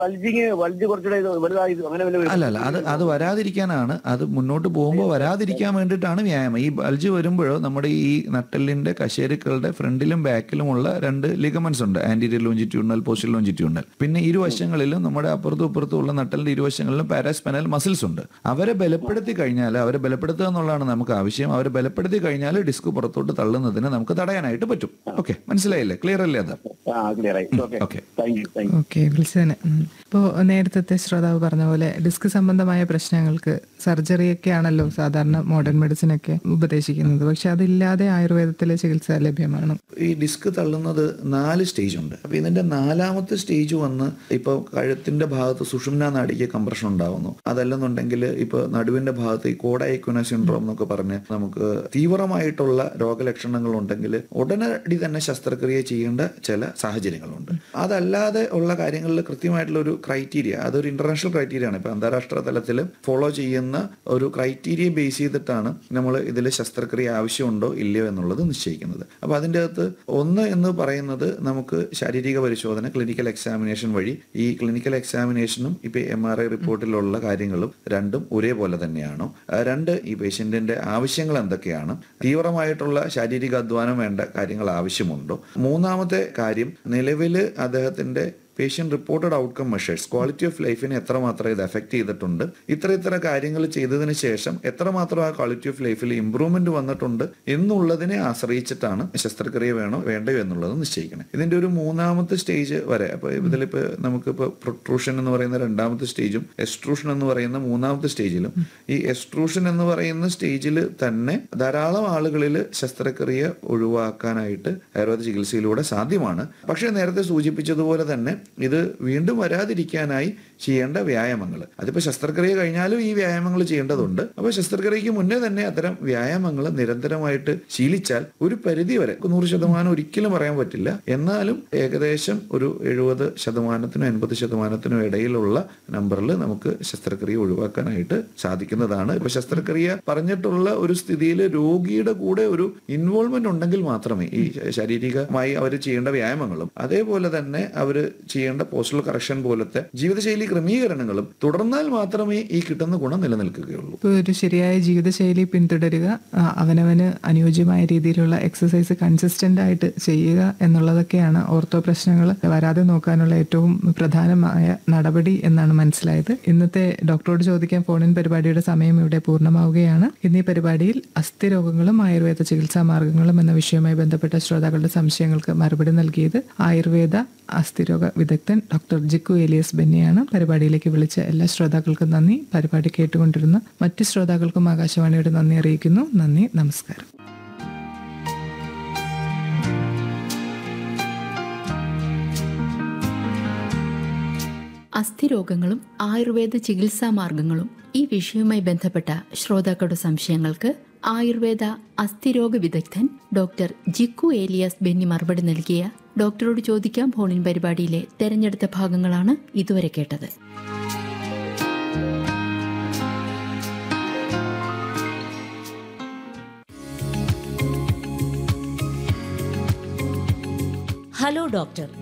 bulging bulge കുറച്ചുകൂടെ ഇത് വലുതായി അങ്ങനെ വല്ല അല്ല അല്ല അത് അത് വരാതിരിക്കാനാണ് അത് മുന്നോട്ട് പോകുമ്പോൾ വരാതിരിക്കാൻ വേണ്ടിയിട്ടാണ് വ്യായാമം ഈ ബൾജ് വരുമ്പോഴോ നമ്മുടെ ഈ നട്ടെല്ലിന്റെ കശേരുക്കളുടെ ഫ്രണ്ടിലും ബാക്കിലുമുള്ള രണ്ട് ലിഗമെന്റ്സ് ഉണ്ട് ആന്റീരിയർ ലോഞ്ചിറ്റ്യൂണൽ പോസ്റ്റൽ ലോഞ്ചിറ്റ്യൂണൽ പിന്നെ ഇരുവശങ്ങളിലും നമ്മുടെ അപ്പുറത്തും ഇപ്പുറത്തും ഉള്ള നട്ടലിന്റെ ഇരുവശങ്ങളിലും പാരാസ്പെനൽ മസിൽസ് ഉണ്ട് അവരെ ബലപ്പെടുത്തി കഴിഞ്ഞാൽ അവരെ ബലപ്പെടുത്തുക എന്നുള്ളതാണ് നമുക്ക് ആവശ്യം അവരെ ബലപ്പെടുത്തി കഴിഞ്ഞാൽ ഡിസ്ക് പുറത്തോട്ട് തള്ളുന്നതിന് നമുക്ക് തടയാനായിട്ട് പറ്റും ഓക്കെ മനസ്സിലായില്ലേ ക്ലിയർ അല്ലേ അത് ആ ക്ലിയർ ആയി okay okay thank you thank you okay വിളിച്ചതിന് ഇപ്പോൾ നേരത്തെ ശ്രോതാവ് പറഞ്ഞ പോലെ ഡിസ്ക് സംബന്ധമായ പ്രശ്നങ്ങൾക്ക് സർജറിയൊക്കെ ആണല്ലോ സാധാരണ മോഡേൺ മെഡിസിൻ ഒക്കെ ഉപദേശിക്കുന്നത് പക്ഷെ അതില്ലാതെ ആയുർവേദത്തിലെ ചികിത്സ ലഭ്യമാണ് ഈ ഡിസ്ക് തള്ളുന്നത് നാല് സ്റ്റേജ് ഉണ്ട് അപ്പൊ ഇതിന്റെ നാലാമത്തെ സ്റ്റേജ് വന്ന് ഇപ്പോൾ കഴുത്തിന്റെ ഭാഗത്ത് സുഷുമ്ന നാടിക്ക് കംപ്രഷൻ ഉണ്ടാവുന്നു അതല്ലെന്നുണ്ടെങ്കിൽ ഇപ്പൊ നടുവിന്റെ ഭാഗത്ത് ഈ കോഡൈക്കുന സിൻഡ്രോം എന്നൊക്കെ പറഞ്ഞ് നമുക്ക് തീവ്രമായിട്ടുള്ള രോഗലക്ഷണങ്ങൾ ഉണ്ടെങ്കിൽ ഉടനടി തന്നെ ശസ്ത്രക്രിയ ചെയ്യേണ്ട ചില സാഹചര്യങ്ങളുണ്ട് അതല്ലാതെ ഉള്ള കാര്യങ്ങളിൽ കൃത്യമായിട്ടുള്ള ഒരു ക്രൈറ്റീരിയ അതൊരു ഇന്റർനാഷണൽ ക്രൈറ്റീരിയ ആണ് ഇപ്പൊ അന്താരാഷ്ട്ര തലത്തിൽ ഫോളോ ചെയ്യുന്ന ഒരു ക്രൈറ്റീരിയ ബേസ് ചെയ്തിട്ടാണ് നമ്മൾ ഇതിൽ ശസ്ത്രക്രിയ ആവശ്യമുണ്ടോ ഇല്ലയോ എന്നുള്ളത് നിശ്ചയിക്കുന്നത് അപ്പൊ അതിൻ്റെ അകത്ത് ഒന്ന് എന്ന് പറയുന്നത് നമുക്ക് ശാരീരിക പരിശോധന ക്ലിനിക്കൽ എക്സാമിനേഷൻ വഴി ഈ ക്ലിനിക്കൽ എക്സാമിനേഷനും ഇപ്പൊ എം ആർ ഐ റിപ്പോർട്ടിലുള്ള കാര്യങ്ങളും രണ്ടും ഒരേപോലെ തന്നെയാണോ ആ, രണ്ട് ഈ പേഷ്യന്റിന്റെ ആവശ്യങ്ങൾ എന്തൊക്കെയാണ് തീവ്രമായിട്ടുള്ള ശാരീരിക അധ്വാനം വേണ്ട കാര്യങ്ങൾ ആവശ്യമുണ്ടോ മൂന്നാമത്തെ കാര്യം നിലവിൽ അദ്ദേഹത്തിന്റെ patient reported outcome measures quality of ലൈഫിനെ എത്രമാത്രം ഇത് എഫക്ട് ചെയ്തിട്ടുണ്ട് ഇത്ര ഇത്ര കാര്യങ്ങൾ ചെയ്തതിന് ശേഷം എത്രമാത്രം ആ ക്വാളിറ്റി ഓഫ് ലൈഫിൽ ഇമ്പ്രൂവ്മെന്റ് വന്നിട്ടുണ്ട് എന്നുള്ളതിനെ ആശ്രയിച്ചിട്ടാണ് ശസ്ത്രക്രിയ വേണോ വേണ്ടയോ എന്നുള്ളത് നിശ്ചയിക്കണം ഇതിന്റെ ഒരു മൂന്നാമത്തെ സ്റ്റേജ് വരെ അപ്പൊ ഇതിലിപ്പോ നമുക്കിപ്പോ പ്രൊട്രൂഷൻ എന്ന് പറയുന്ന രണ്ടാമത്തെ സ്റ്റേജും എക്സ്ട്രൂഷൻ എന്ന് പറയുന്ന മൂന്നാമത്തെ സ്റ്റേജിലും ഈ എക്സ്ട്രൂഷൻ എന്ന് പറയുന്ന സ്റ്റേജിൽ തന്നെ ധാരാളം ആളുകളിൽ ശസ്ത്രക്രിയ ഒഴിവാക്കാനായിട്ട് ആയുർവേദ ചികിത്സയിലൂടെ സാധ്യമാണ് പക്ഷേ നേരത്തെ സൂചിപ്പിച്ചതുപോലെ തന്നെ ഇത് വീണ്ടും വരാതിരിക്കാനായി ചെയ്യേണ്ട വ്യായാമങ്ങൾ അതിപ്പോ ശസ്ത്രക്രിയ കഴിഞ്ഞാലും ഈ വ്യായാമങ്ങൾ ചെയ്യേണ്ടതുണ്ട് അപ്പൊ ശസ്ത്രക്രിയക്ക് മുന്നേ തന്നെ അത്തരം വ്യായാമങ്ങൾ നിരന്തരമായിട്ട് ശീലിച്ചാൽ ഒരു പരിധി വരെ നൂറ് ശതമാനം ഒരിക്കലും പറയാൻ പറ്റില്ല എന്നാലും ഏകദേശം ഒരു എഴുപത് ശതമാനത്തിനും എൺപത് ശതമാനത്തിനും ഇടയിലുള്ള നമ്പറിൽ നമുക്ക് ശസ്ത്രക്രിയ ഒഴിവാക്കാനായിട്ട് സാധിക്കുന്നതാണ് ഇപ്പൊ ശസ്ത്രക്രിയ പറഞ്ഞിട്ടുള്ള ഒരു സ്ഥിതിയിൽ രോഗിയുടെ കൂടെ ഒരു ഇൻവോൾവ്മെന്റ് ഉണ്ടെങ്കിൽ മാത്രമേ ഈ ശാരീരികമായി അവർ ചെയ്യേണ്ട വ്യായാമങ്ങളും അതേപോലെ തന്നെ അവർ ചെയ്യേണ്ട പോസ്റ്റൽ കറക്ഷൻ പോലത്തെ ജീവിതശൈലി ക്രമീകരണങ്ങളും തുടർന്നാൽ മാത്രമേ ഈ കിട്ടുന്ന ഗുണം നിലനിൽക്കുകയുള്ളൂ ഇപ്പോൾ ഒരു ശരിയായ ജീവിതശൈലി പിന്തുടരുക ആ, അവനവന് അനുയോജ്യമായ രീതിയിലുള്ള എക്സസൈസ് കൺസിസ്റ്റന്റ് ആയിട്ട് ചെയ്യുക എന്നുള്ളതൊക്കെയാണ് ഓർത്തോ പ്രശ്നങ്ങൾ വരാതെ നോക്കാനുള്ള ഏറ്റവും പ്രധാനമായ നടപടി എന്നാണ് മനസ്സിലായത് ഇന്നത്തെ ഡോക്ടറോട് ചോദിക്കാൻ ഫോണിൻ പരിപാടിയുടെ സമയം ഇവിടെ പൂർണ്ണമാവുകയാണ് ഇന്നീ പരിപാടിയിൽ അസ്ഥിരോഗങ്ങളും ആയുർവേദ ചികിത്സാ മാർഗങ്ങളും എന്ന വിഷയവുമായി ബന്ധപ്പെട്ട ശ്രോതാക്കളുടെ സംശയങ്ങൾക്ക് മറുപടി നൽകിയത് ആയുർവേദ അസ്ഥിരോഗ വിദഗ്ധൻ ഡോക്ടർ ജിക്കു ഏലിയസ് ബെന്നിയാണ് പരിപാടിയിലേക്ക് വിളിച്ച എല്ലാ ശ്രോതാക്കൾക്കും നന്ദി പരിപാടി കേട്ടുകൊണ്ടിരുന്ന മറ്റ് ശ്രോതാക്കൾക്കും ആകാശവാണിയുടെ നന്ദി അറിയിക്കുന്നു നന്ദി നമസ്കാരം അസ്ഥിരോഗങ്ങളും ആയുർവേദ ചികിത്സാ മാർഗങ്ങളും ഈ വിഷയവുമായി ബന്ധപ്പെട്ട ശ്രോതാക്കളുടെ സംശയങ്ങൾക്ക് ആയുർവേദ അസ്ഥിരോഗ വിദഗ്ധൻ ഡോക്ടർ ജിക്കു ഏലിയാസ് ബെന്നി മറുപടി നൽകിയ ഡോക്ടറോട് ചോദിക്കാം ഫോണിൻ പരിപാടിയിലെ തെരഞ്ഞെടുത്ത ഭാഗങ്ങളാണ് ഇതുവരെ കേട്ടത് ഹലോ ഡോക്ടർ